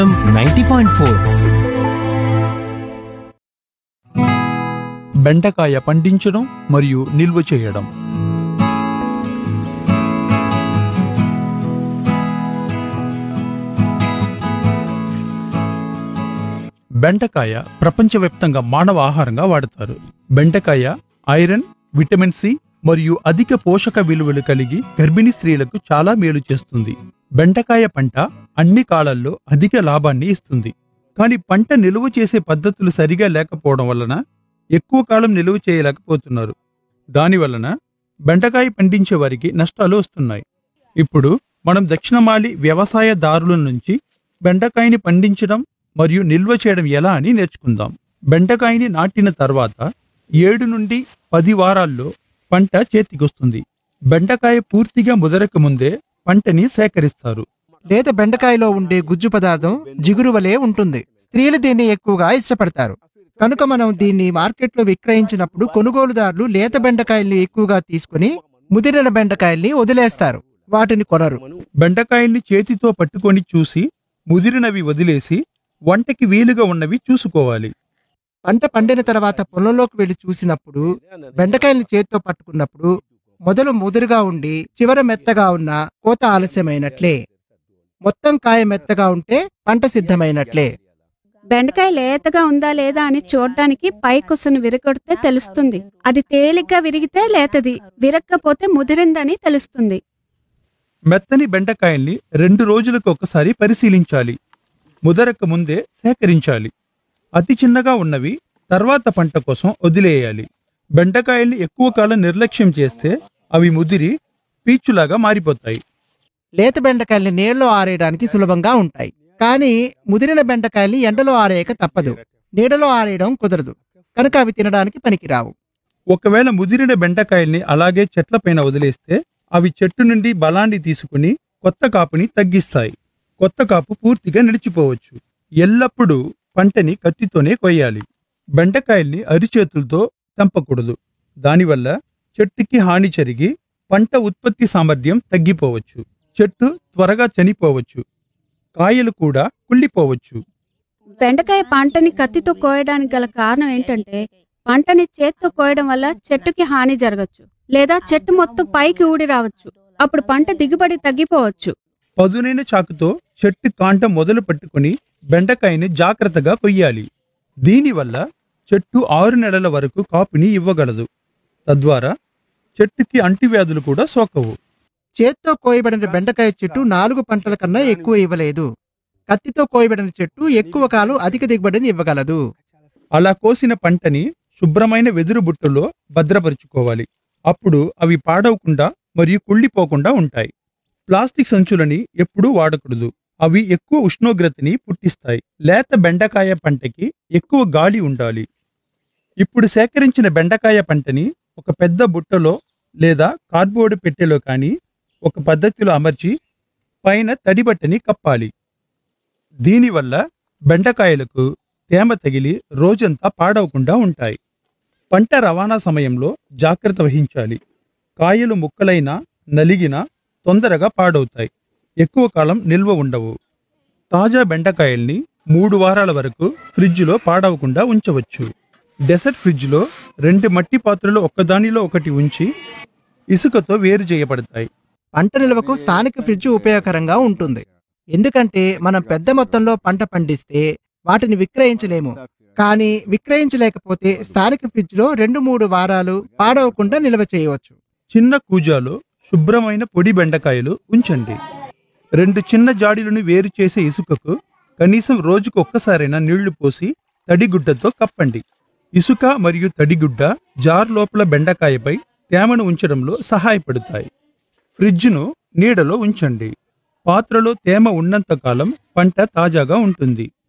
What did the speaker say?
ninety point four బెండకాయ పండించడం మరియు నిల్వ చేయడం బెండకాయ ప్రపంచవ్యాప్తంగా మానవ ఆహారంగా వాడతారు బెండకాయ ఐరన్ విటమిన్ సి మరియు అధిక పోషక విలువలు కలిగి గర్భిణీ స్త్రీలకు చాలా మేలు చేస్తుంది బెండకాయ పంట అన్ని కాలాల్లో అధిక లాభాన్ని ఇస్తుంది కానీ పంట నిలువ చేసే పద్ధతులు సరిగా లేకపోవడం వలన ఎక్కువ కాలం నిలువ చేయలేకపోతున్నారు దాని వలన బెండకాయ పండించే వారికి నష్టాలు వస్తున్నాయి ఇప్పుడు మనం దక్షిణమాలి వ్యవసాయదారుల నుంచి బెండకాయని పండించడం మరియు నిల్వ చేయడం ఎలా అని నేర్చుకుందాం బెండకాయని నాటిన తర్వాత ఏడు నుండి పది వారాల్లో పంట చేతికొస్తుంది బెండకాయ పూర్తిగా ముదరక ముందే పంటని సేకరిస్తారు లేత బెండకాయలో ఉండే గుజ్జు పదార్థం జిగురు వలె ఉంటుంది స్త్రీలు దీన్ని ఎక్కువగా ఇష్టపడతారు కనుక మనం దీన్ని మార్కెట్లో విక్రయించినప్పుడు కొనుగోలుదారులు లేత బెండకాయల్ని ఎక్కువగా తీసుకుని ముదిరిన బెండకాయల్ని వదిలేస్తారు వాటిని కొనరు బెండకాయల్ని చేతితో పట్టుకొని చూసి ముదిరినవి వదిలేసి వంటకి వీలుగా ఉన్నవి చూసుకోవాలి పంట పండిన తర్వాత పొలంలోకి వెళ్లి చూసినప్పుడు బెండకాయల్ని చేతితో పట్టుకున్నప్పుడు మొదలు ముదురుగా ఉండి చివర మెత్తగా ఉన్న కోత ఆలస్యమైనట్లే మొత్తం కాయ మెత్తగా ఉంటే పంట సిద్ధమైనట్లే బెండకాయ లేతగా ఉందా లేదా అని చూడడానికి పై కొసను విరగొడితే తెలుస్తుంది అది తేలిగ్గా విరిగితే లేతది విరక్కపోతే ముదిరిందని తెలుస్తుంది మెత్తని బెండకాయల్ని రెండు రోజులకు ఒకసారి పరిశీలించాలి ముదరక ముందే సేకరించాలి అతి చిన్నగా ఉన్నవి తర్వాత పంట కోసం వదిలేయాలి బెండకాయల్ని ఎక్కువ కాలం నిర్లక్ష్యం చేస్తే అవి ముదిరి పీచులాగా మారిపోతాయి లేత బెండకాయల్ని నీళ్ళలో ఆరేయడానికి సులభంగా ఉంటాయి కానీ ముదిరిన బెండకాయల్ని ఎండలో ఆరేయక తప్పదు నీడలో ఆరేయడం కుదరదు కనుక అవి తినడానికి పనికిరావు ఒకవేళ ముదిరిన బెండకాయల్ని అలాగే చెట్లపైన వదిలేస్తే అవి చెట్టు నుండి బలాన్ని తీసుకుని కొత్త కాపుని తగ్గిస్తాయి కొత్త కాపు పూర్తిగా నిలిచిపోవచ్చు ఎల్లప్పుడూ పంటని కత్తితోనే కొయ్యాలి బెండకాయల్ని అరిచేతులతో తెంపకూడదు దానివల్ల చెట్టుకి హాని జరిగి పంట ఉత్పత్తి సామర్థ్యం తగ్గిపోవచ్చు చెట్టు త్వరగా చనిపోవచ్చు కాయలు కూడా కుళ్ళిపోవచ్చు బెండకాయ పంటని కత్తితో కోయడానికి గల కారణం ఏంటంటే పంటని చేత్తో కోయడం వల్ల చెట్టుకి హాని జరగచ్చు లేదా చెట్టు మొత్తం పైకి ఊడి రావచ్చు అప్పుడు పంట దిగుబడి తగ్గిపోవచ్చు పదునైన చాకుతో చెట్టు కాండం మొదలు పట్టుకుని బెండకాయని జాగ్రత్తగా కొయ్యాలి దీనివల్ల చెట్టు ఆరు నెలల వరకు కాపుని ఇవ్వగలదు తద్వారా చెట్టుకి అంటువ్యాధులు కూడా సోకవు చేత్తో కోయబడిన బెండకాయ చెట్టు నాలుగు పంటల కన్నా ఎక్కువ ఇవ్వలేదు కత్తితో కోయబడిన చెట్టు ఎక్కువ కాలం అధిక దిగుబడిని ఇవ్వగలదు అలా కోసిన పంటని శుభ్రమైన వెదురు బుట్టలో భద్రపరుచుకోవాలి అప్పుడు అవి పాడవకుండా మరియు కుళ్ళిపోకుండా ఉంటాయి ప్లాస్టిక్ సంచులని ఎప్పుడూ వాడకూడదు అవి ఎక్కువ ఉష్ణోగ్రతని పుట్టిస్తాయి లేత బెండకాయ పంటకి ఎక్కువ గాలి ఉండాలి ఇప్పుడు సేకరించిన బెండకాయ పంటని ఒక పెద్ద బుట్టలో లేదా కార్డ్బోర్డ్ పెట్టెలో కానీ ఒక పద్ధతిలో అమర్చి పైన తడిబట్టని కప్పాలి దీనివల్ల బెండకాయలకు తేమ తగిలి రోజంతా పాడవకుండా ఉంటాయి పంట రవాణా సమయంలో జాగ్రత్త వహించాలి కాయలు ముక్కలైనా నలిగినా తొందరగా పాడవుతాయి ఎక్కువ కాలం నిల్వ ఉండవు తాజా బెండకాయల్ని మూడు వారాల వరకు ఫ్రిడ్జ్లో పాడవకుండా ఉంచవచ్చు డెసర్ట్ ఫ్రిడ్జ్లో రెండు మట్టి పాత్రలు ఒక్కదానిలో ఒకటి ఉంచి ఇసుకతో వేరు చేయబడతాయి పంట నిల్వకు స్థానిక ఫ్రిడ్జ్ ఉపయోగకరంగా ఉంటుంది ఎందుకంటే మనం పెద్ద మొత్తంలో పంట పండిస్తే వాటిని విక్రయించలేము కానీ విక్రయించలేకపోతే స్థానిక ఫ్రిడ్జ్లో రెండు మూడు వారాలు పాడవకుండా నిల్వ చేయవచ్చు చిన్న కూజాలో శుభ్రమైన పొడి బెండకాయలు ఉంచండి రెండు చిన్న జాడీలను వేరు చేసే ఇసుకకు కనీసం రోజుకు ఒక్కసారైనా నీళ్లు పోసి తడిగుడ్డతో కప్పండి ఇసుక మరియు తడిగుడ్డ జార్ లోపల బెండకాయపై తేమను ఉంచడంలో సహాయపడతాయి ఫ్రిడ్జ్ను నీడలో ఉంచండి పాత్రలో తేమ ఉన్నంత కాలం పంట తాజాగా ఉంటుంది